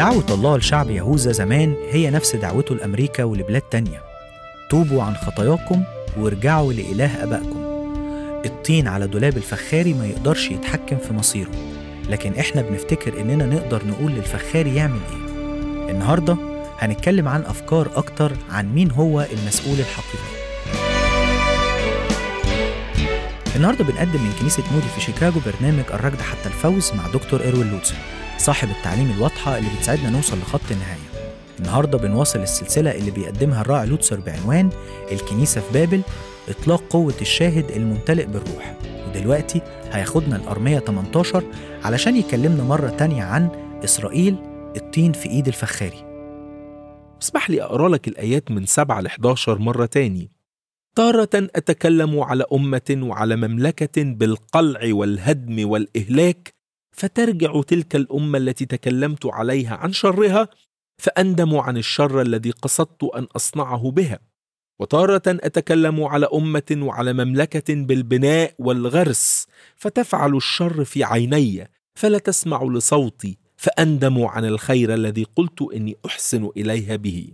دعوة الله لشعب يهوذا زمان هي نفس دعوته لأمريكا ولبلاد تانية توبوا عن خطاياكم وارجعوا لإله أبائكم الطين على دولاب الفخاري ما يقدرش يتحكم في مصيره لكن احنا بنفتكر اننا نقدر نقول للفخاري يعمل ايه النهاردة هنتكلم عن أفكار أكتر عن مين هو المسؤول الحقيقي النهارده بنقدم من كنيسة مودي في شيكاغو برنامج الركض حتى الفوز مع دكتور إيروين لوتسر صاحب التعليم الواضحة اللي بتساعدنا نوصل لخط النهاية النهارده بنواصل السلسلة اللي بيقدمها الراعي لوتسر بعنوان الكنيسة في بابل إطلاق قوة الشاهد الممتلئ بالروح ودلوقتي هياخدنا الأرمية 18 علشان يكلمنا مرة تانية عن إسرائيل الطين في إيد الفخاري اسمح لي أقرأ لك الآيات من 7 ل 11 مرة تاني تارة أتكلم على أمة وعلى مملكة بالقلع والهدم والإهلاك فترجع تلك الأمة التي تكلمت عليها عن شرها فأندم عن الشر الذي قصدت أن أصنعه بها وتارة أتكلم على أمة وعلى مملكة بالبناء والغرس فتفعل الشر في عيني فلا تسمع لصوتي فأندم عن الخير الذي قلت إني أحسن إليها به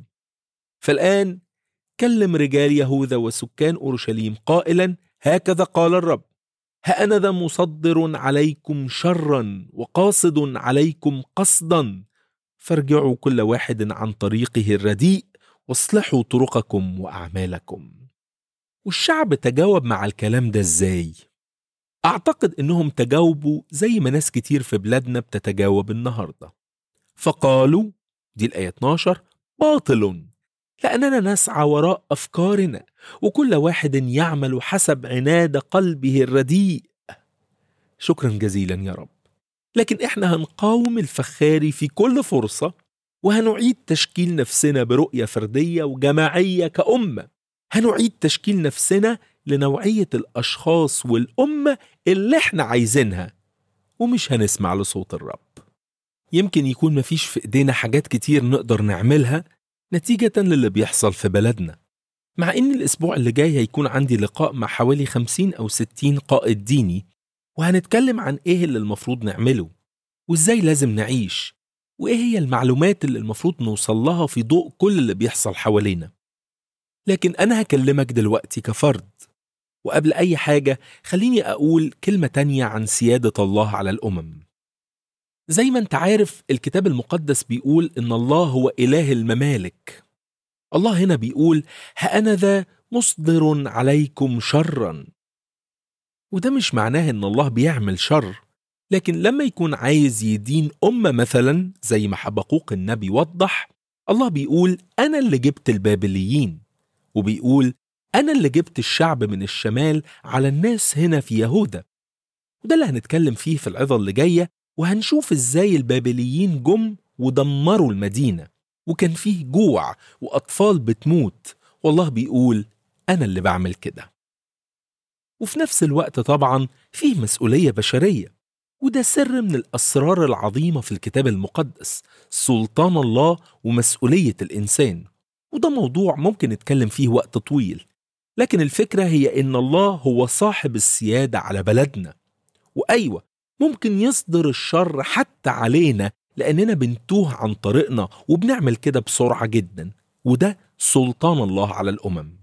فالآن كلم رجال يهوذا وسكان أورشليم قائلا هكذا قال الرب هأنذا مصدر عليكم شرا وقاصد عليكم قصدا فارجعوا كل واحد عن طريقه الرديء واصلحوا طرقكم وأعمالكم والشعب تجاوب مع الكلام ده ازاي؟ أعتقد إنهم تجاوبوا زي ما ناس كتير في بلادنا بتتجاوب النهاردة فقالوا دي الآية 12 باطل لأننا نسعى وراء أفكارنا وكل واحد يعمل حسب عناد قلبه الرديء شكرا جزيلا يا رب لكن احنا هنقاوم الفخاري في كل فرصة وهنعيد تشكيل نفسنا برؤية فردية وجماعية كأمة هنعيد تشكيل نفسنا لنوعية الأشخاص والأمة اللي احنا عايزينها ومش هنسمع لصوت الرب يمكن يكون مفيش في ايدينا حاجات كتير نقدر نعملها نتيجة للي بيحصل في بلدنا مع ان الاسبوع اللي جاي هيكون عندي لقاء مع حوالي 50 او 60 قائد ديني وهنتكلم عن ايه اللي المفروض نعمله وازاي لازم نعيش وايه هي المعلومات اللي المفروض نوصل لها في ضوء كل اللي بيحصل حوالينا لكن انا هكلمك دلوقتي كفرد وقبل اي حاجة خليني اقول كلمة تانية عن سيادة الله على الامم زي ما انت عارف الكتاب المقدس بيقول ان الله هو اله الممالك الله هنا بيقول هأنذا مصدر عليكم شرا وده مش معناه ان الله بيعمل شر لكن لما يكون عايز يدين أمة مثلا زي ما حبقوق النبي وضح الله بيقول أنا اللي جبت البابليين وبيقول أنا اللي جبت الشعب من الشمال على الناس هنا في يهوذا وده اللي هنتكلم فيه في العظة اللي جاية وهنشوف ازاي البابليين جم ودمروا المدينة وكان فيه جوع وأطفال بتموت والله بيقول أنا اللي بعمل كده وفي نفس الوقت طبعا فيه مسؤولية بشرية وده سر من الأسرار العظيمة في الكتاب المقدس سلطان الله ومسؤولية الإنسان وده موضوع ممكن نتكلم فيه وقت طويل لكن الفكرة هي إن الله هو صاحب السيادة على بلدنا وأيوة ممكن يصدر الشر حتى علينا لأننا بنتوه عن طريقنا وبنعمل كده بسرعة جدا وده سلطان الله على الأمم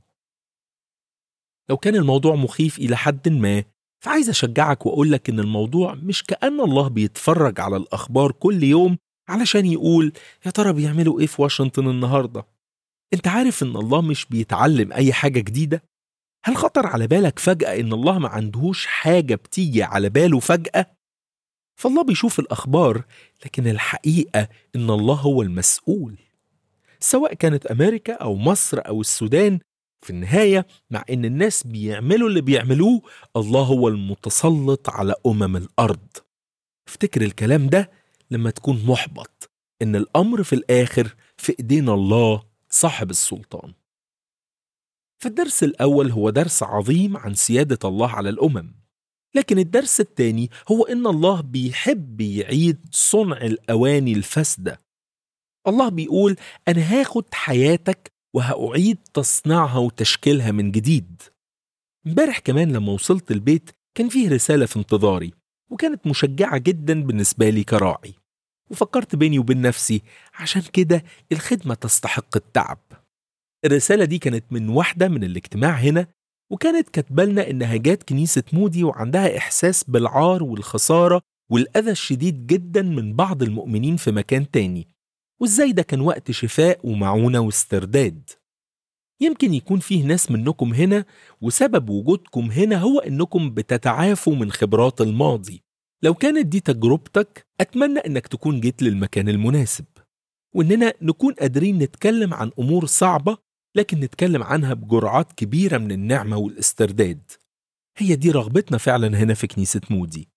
لو كان الموضوع مخيف إلى حد ما فعايز أشجعك وأقول لك إن الموضوع مش كأن الله بيتفرج على الأخبار كل يوم علشان يقول يا ترى بيعملوا إيه في واشنطن النهاردة أنت عارف إن الله مش بيتعلم أي حاجة جديدة هل خطر على بالك فجأة إن الله ما عندهوش حاجة بتيجي على باله فجأة فالله بيشوف الأخبار لكن الحقيقة إن الله هو المسؤول سواء كانت أمريكا أو مصر أو السودان في النهاية مع إن الناس بيعملوا اللي بيعملوه الله هو المتسلط على أمم الأرض افتكر الكلام ده لما تكون محبط إن الأمر في الآخر في إيدينا الله صاحب السلطان فالدرس الأول هو درس عظيم عن سيادة الله على الأمم لكن الدرس الثاني هو إن الله بيحب يعيد صنع الأواني الفاسدة الله بيقول أنا هاخد حياتك وهأعيد تصنيعها وتشكيلها من جديد امبارح كمان لما وصلت البيت كان فيه رسالة في انتظاري وكانت مشجعة جدا بالنسبة لي كراعي وفكرت بيني وبين نفسي عشان كده الخدمة تستحق التعب الرسالة دي كانت من واحدة من الاجتماع هنا وكانت كاتبالنا إنها جات كنيسة مودي وعندها إحساس بالعار والخسارة والأذى الشديد جدا من بعض المؤمنين في مكان تاني وإزاي ده كان وقت شفاء ومعونة واسترداد يمكن يكون فيه ناس منكم هنا وسبب وجودكم هنا هو إنكم بتتعافوا من خبرات الماضي لو كانت دي تجربتك أتمنى إنك تكون جيت للمكان المناسب وإننا نكون قادرين نتكلم عن أمور صعبة لكن نتكلم عنها بجرعات كبيرة من النعمة والاسترداد هي دي رغبتنا فعلا هنا في كنيسة مودي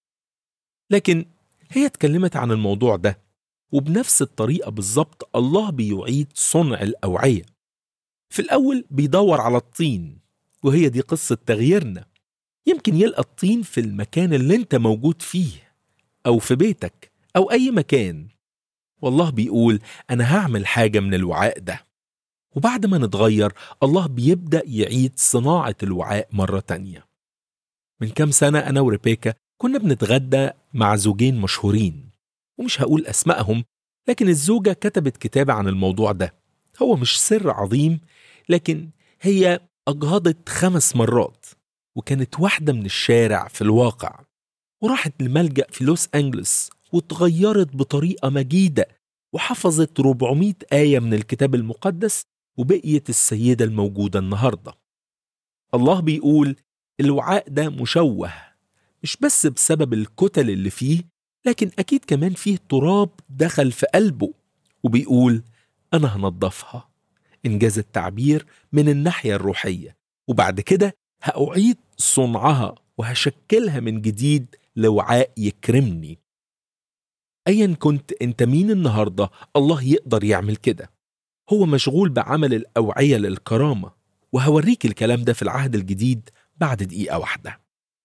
لكن هي اتكلمت عن الموضوع ده وبنفس الطريقة بالظبط الله بيعيد صنع الأوعية في الأول بيدور على الطين وهي دي قصة تغييرنا يمكن يلقى الطين في المكان اللي انت موجود فيه أو في بيتك أو أي مكان والله بيقول أنا هعمل حاجة من الوعاء ده وبعد ما نتغير الله بيبدأ يعيد صناعة الوعاء مرة تانية من كام سنة أنا وريبيكا كنا بنتغدى مع زوجين مشهورين ومش هقول أسمائهم لكن الزوجة كتبت كتاب عن الموضوع ده هو مش سر عظيم لكن هي أجهضت خمس مرات وكانت واحدة من الشارع في الواقع وراحت لملجأ في لوس أنجلس واتغيرت بطريقة مجيدة وحفظت 400 آية من الكتاب المقدس وبقيت السيدة الموجودة النهاردة الله بيقول الوعاء ده مشوه مش بس بسبب الكتل اللي فيه لكن أكيد كمان فيه تراب دخل في قلبه وبيقول أنا هنضفها إنجاز التعبير من الناحية الروحية وبعد كده هأعيد صنعها وهشكلها من جديد لوعاء يكرمني أيا كنت أنت مين النهاردة الله يقدر يعمل كده هو مشغول بعمل الأوعية للكرامة وهوريك الكلام ده في العهد الجديد بعد دقيقة واحدة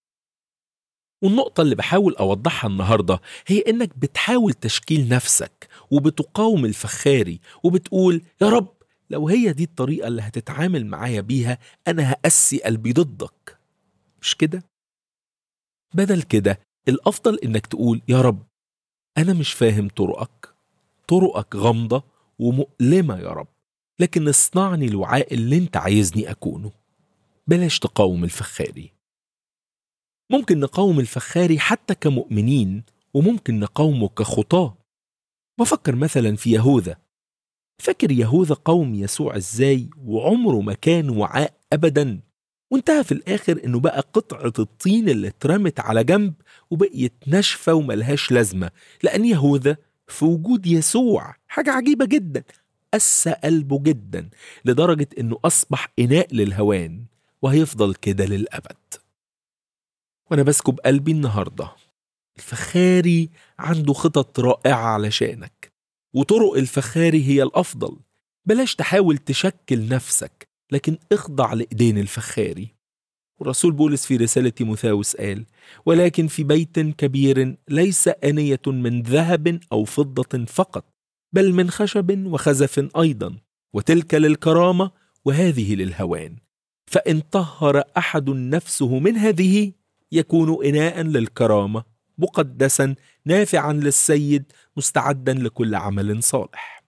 والنقطة اللي بحاول أوضحها النهاردة هي إنك بتحاول تشكيل نفسك وبتقاوم الفخاري وبتقول يا رب لو هي دي الطريقة اللي هتتعامل معايا بيها أنا هقسي قلبي ضدك مش كده؟ بدل كده الأفضل إنك تقول يا رب أنا مش فاهم طرقك طرقك غامضة ومؤلمة يا رب لكن اصنعني الوعاء اللي انت عايزني أكونه بلاش تقاوم الفخاري ممكن نقاوم الفخاري حتى كمؤمنين وممكن نقاومه كخطاة بفكر مثلا في يهوذا فاكر يهوذا قوم يسوع ازاي وعمره ما كان وعاء ابدا وانتهى في الاخر انه بقى قطعة الطين اللي اترمت على جنب وبقيت ناشفة وملهاش لازمة لان يهوذا في وجود يسوع حاجة عجيبة جدا قسى قلبه جدا لدرجة انه اصبح اناء للهوان وهيفضل كده للابد وانا بسكب قلبي النهارده الفخاري عنده خطط رائعه علشانك وطرق الفخاري هي الافضل بلاش تحاول تشكل نفسك لكن اخضع لايدين الفخاري والرسول بولس في رسالة تيموثاوس قال ولكن في بيت كبير ليس آنية من ذهب أو فضة فقط بل من خشب وخزف أيضا وتلك للكرامة وهذه للهوان فإن طهر أحد نفسه من هذه يكون إناء للكرامة مقدسا نافعا للسيد مستعدا لكل عمل صالح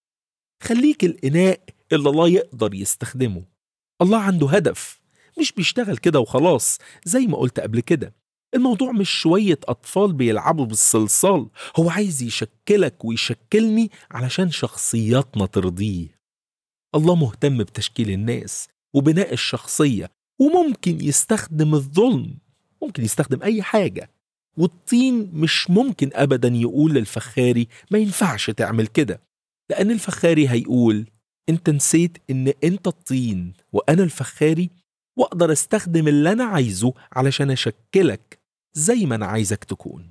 خليك الإناء اللي الله يقدر يستخدمه الله عنده هدف مش بيشتغل كده وخلاص زي ما قلت قبل كده الموضوع مش شوية أطفال بيلعبوا بالصلصال هو عايز يشكلك ويشكلني علشان شخصياتنا ترضيه الله مهتم بتشكيل الناس وبناء الشخصية وممكن يستخدم الظلم ممكن يستخدم أي حاجة والطين مش ممكن أبدا يقول للفخاري ما ينفعش تعمل كده لأن الفخاري هيقول أنت نسيت إن أنت الطين وأنا الفخاري وأقدر أستخدم اللي أنا عايزه علشان أشكلك زي ما أنا عايزك تكون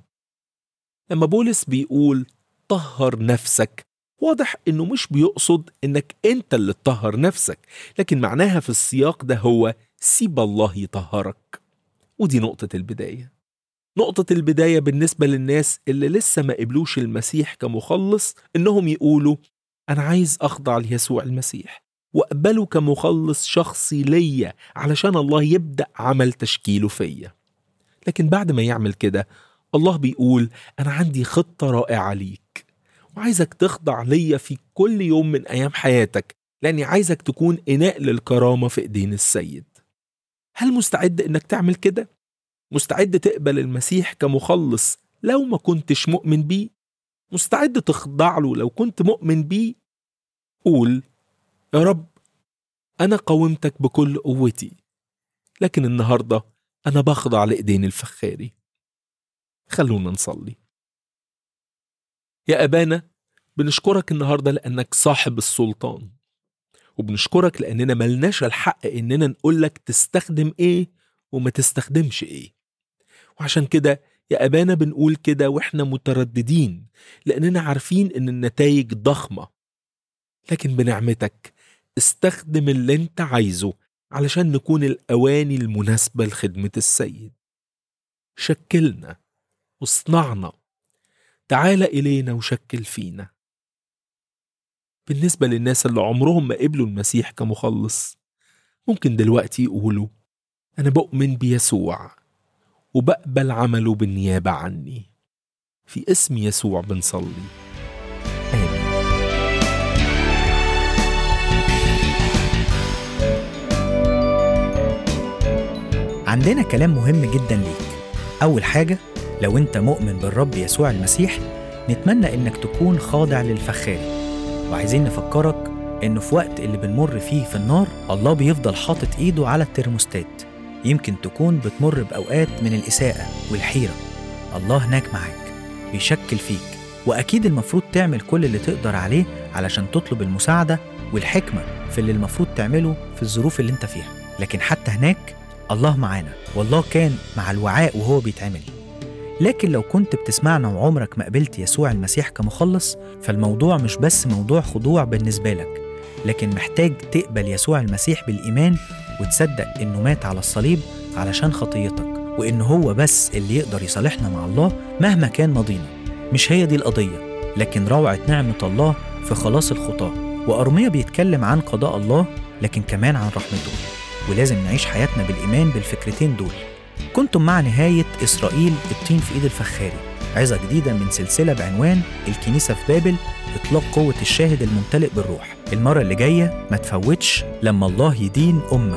لما بولس بيقول طهر نفسك واضح إنه مش بيقصد إنك أنت اللي تطهر نفسك لكن معناها في السياق ده هو سيب الله يطهرك ودي نقطة البداية نقطة البداية بالنسبة للناس اللي لسه ما قبلوش المسيح كمخلص إنهم يقولوا أنا عايز أخضع ليسوع المسيح وأقبله كمخلص شخصي ليا علشان الله يبدأ عمل تشكيله فيا لكن بعد ما يعمل كده الله بيقول أنا عندي خطة رائعة ليك وعايزك تخضع ليا في كل يوم من أيام حياتك لأني عايزك تكون إناء للكرامة في إيدين السيد هل مستعد إنك تعمل كده؟ مستعد تقبل المسيح كمخلص لو ما كنتش مؤمن بيه؟ مستعد تخضع له لو كنت مؤمن بيه؟ قول يا رب أنا قاومتك بكل قوتي لكن النهاردة أنا بخضع لإيدين الفخاري خلونا نصلي يا أبانا بنشكرك النهاردة لأنك صاحب السلطان وبنشكرك لأننا ملناش الحق إننا نقولك تستخدم إيه وما تستخدمش إيه وعشان كده يا أبانا بنقول كده وإحنا مترددين لأننا عارفين إن النتائج ضخمة لكن بنعمتك استخدم اللي انت عايزه علشان نكون الأواني المناسبة لخدمة السيد شكلنا واصنعنا تعال إلينا وشكل فينا بالنسبة للناس اللي عمرهم ما قبلوا المسيح كمخلص ممكن دلوقتي يقولوا أنا بؤمن بيسوع وبقبل عمله بالنيابة عني في اسم يسوع بنصلي آمين عندنا كلام مهم جدا ليك أول حاجة لو أنت مؤمن بالرب يسوع المسيح نتمنى إنك تكون خاضع للفخاري وعايزين نفكرك إنه في وقت اللي بنمر فيه في النار الله بيفضل حاطط إيده على الترموستات يمكن تكون بتمر بأوقات من الإساءة والحيرة الله هناك معاك بيشكل فيك وأكيد المفروض تعمل كل اللي تقدر عليه علشان تطلب المساعدة والحكمة في اللي المفروض تعمله في الظروف اللي انت فيها لكن حتى هناك الله معانا والله كان مع الوعاء وهو بيتعمل لكن لو كنت بتسمعنا وعمرك ما قبلت يسوع المسيح كمخلص فالموضوع مش بس موضوع خضوع بالنسبة لك لكن محتاج تقبل يسوع المسيح بالإيمان وتصدق إنه مات على الصليب علشان خطيتك وإن هو بس اللي يقدر يصالحنا مع الله مهما كان ماضينا مش هي دي القضية لكن روعة نعمة الله في خلاص الخطاة وأرميا بيتكلم عن قضاء الله لكن كمان عن رحمته ولازم نعيش حياتنا بالإيمان بالفكرتين دول كنتم مع نهاية إسرائيل الطين في إيد الفخاري عظة جديدة من سلسلة بعنوان الكنيسة في بابل إطلاق قوة الشاهد الممتلئ بالروح المرة اللي جاية ما تفوتش لما الله يدين أمة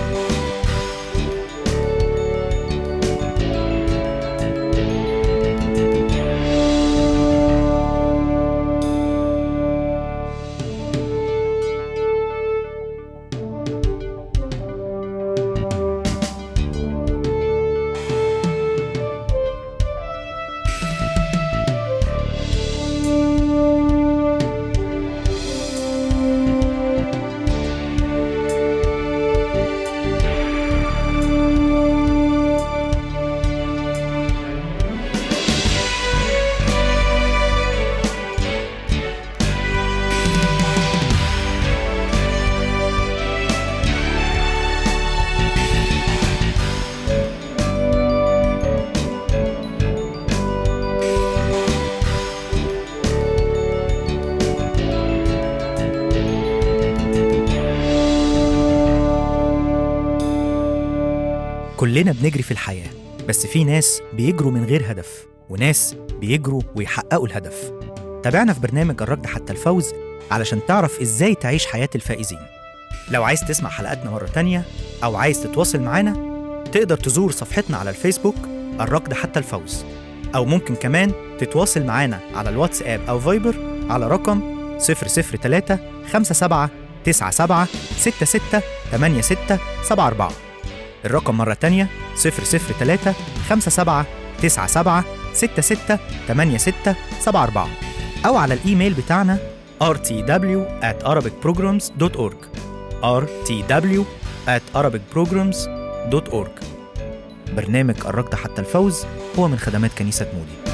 كلنا بنجري في الحياة بس في ناس بيجروا من غير هدف وناس بيجروا ويحققوا الهدف تابعنا في برنامج الركض حتى الفوز علشان تعرف ازاي تعيش حياة الفائزين لو عايز تسمع حلقاتنا مرة تانية أو عايز تتواصل معانا تقدر تزور صفحتنا على الفيسبوك الركض حتى الفوز أو ممكن كمان تتواصل معانا على الواتساب أو فايبر على رقم 003 57 97 66 86 74 الرقم مرة تانية 003 57 97 66 86 74 أو على الإيميل بتاعنا rtw at arabicprograms.org rtw at arabicprograms.org برنامج الركض حتى الفوز هو من خدمات كنيسة مودي